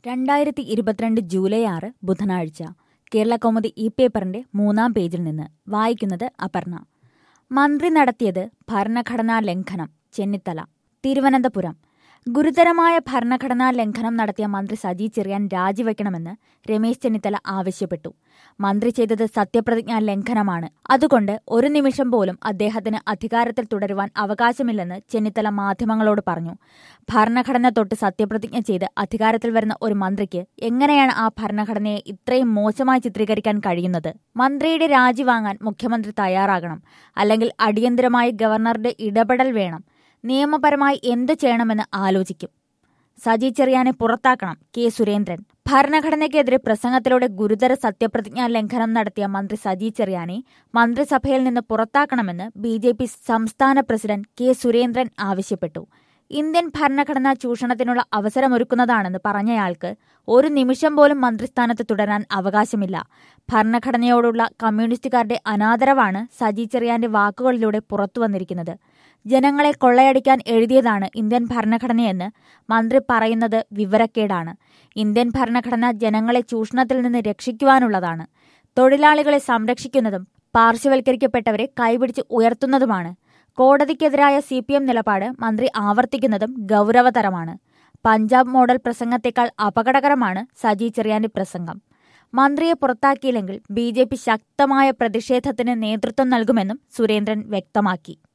രണ്ടായിരത്തി ഇരുപത്തിരണ്ട് ജൂലൈ ആറ് ബുധനാഴ്ച കേരള കൗമുദി ഈ പേപ്പറിന്റെ മൂന്നാം പേജിൽ നിന്ന് വായിക്കുന്നത് അപർണ മന്ത്രി നടത്തിയത് ഭരണഘടനാ ലംഘനം ചെന്നിത്തല തിരുവനന്തപുരം ഗുരുതരമായ ഭരണഘടനാ ലംഘനം നടത്തിയ മന്ത്രി സജി ചെറിയാൻ രാജിവെക്കണമെന്ന് രമേശ് ചെന്നിത്തല ആവശ്യപ്പെട്ടു മന്ത്രി ചെയ്തത് സത്യപ്രതിജ്ഞാ ലംഘനമാണ് അതുകൊണ്ട് ഒരു നിമിഷം പോലും അദ്ദേഹത്തിന് അധികാരത്തിൽ തുടരുവാൻ അവകാശമില്ലെന്ന് ചെന്നിത്തല മാധ്യമങ്ങളോട് പറഞ്ഞു ഭരണഘടന തൊട്ട് സത്യപ്രതിജ്ഞ ചെയ്ത് അധികാരത്തിൽ വരുന്ന ഒരു മന്ത്രിക്ക് എങ്ങനെയാണ് ആ ഭരണഘടനയെ ഇത്രയും മോശമായി ചിത്രീകരിക്കാൻ കഴിയുന്നത് മന്ത്രിയുടെ രാജി വാങ്ങാൻ മുഖ്യമന്ത്രി തയ്യാറാകണം അല്ലെങ്കിൽ അടിയന്തരമായി ഗവർണറുടെ ഇടപെടൽ വേണം നിയമപരമായി എന്ത് ചെയ്യണമെന്ന് ആലോചിക്കും സജി ചെറിയാനെ പുറത്താക്കണം കെ സുരേന്ദ്രൻ ഭരണഘടനയ്ക്കെതിരെ പ്രസംഗത്തിലൂടെ ഗുരുതര സത്യപ്രതിജ്ഞാ ലംഘനം നടത്തിയ മന്ത്രി സജി ചെറിയാനെ മന്ത്രിസഭയിൽ നിന്ന് പുറത്താക്കണമെന്ന് ബി ജെ പി സംസ്ഥാന പ്രസിഡന്റ് കെ സുരേന്ദ്രൻ ആവശ്യപ്പെട്ടു ഇന്ത്യൻ ഭരണഘടന ചൂഷണത്തിനുള്ള അവസരമൊരുക്കുന്നതാണെന്ന് പറഞ്ഞയാൾക്ക് ഒരു നിമിഷം പോലും മന്ത്രിസ്ഥാനത്ത് തുടരാൻ അവകാശമില്ല ഭരണഘടനയോടുള്ള കമ്മ്യൂണിസ്റ്റുകാരുടെ അനാദരവാണ് സജി ചെറിയാന്റെ വാക്കുകളിലൂടെ പുറത്തുവന്നിരിക്കുന്നത് ജനങ്ങളെ കൊള്ളയടിക്കാൻ എഴുതിയതാണ് ഇന്ത്യൻ ഭരണഘടനയെന്ന് മന്ത്രി പറയുന്നത് വിവരക്കേടാണ് ഇന്ത്യൻ ഭരണഘടന ജനങ്ങളെ ചൂഷണത്തിൽ നിന്ന് രക്ഷിക്കുവാനുള്ളതാണ് തൊഴിലാളികളെ സംരക്ഷിക്കുന്നതും പാർശ്വവൽക്കരിക്കപ്പെട്ടവരെ കൈപിടിച്ച് ഉയർത്തുന്നതുമാണ് കോടതിക്കെതിരായ സി പി എം നിലപാട് മന്ത്രി ആവർത്തിക്കുന്നതും ഗൗരവതരമാണ് പഞ്ചാബ് മോഡൽ പ്രസംഗത്തെക്കാൾ അപകടകരമാണ് സജി ചെറിയാന്റെ പ്രസംഗം മന്ത്രിയെ പുറത്താക്കിയില്ലെങ്കിൽ ബി ശക്തമായ പ്രതിഷേധത്തിന് നേതൃത്വം നൽകുമെന്നും സുരേന്ദ്രൻ വ്യക്തമാക്കി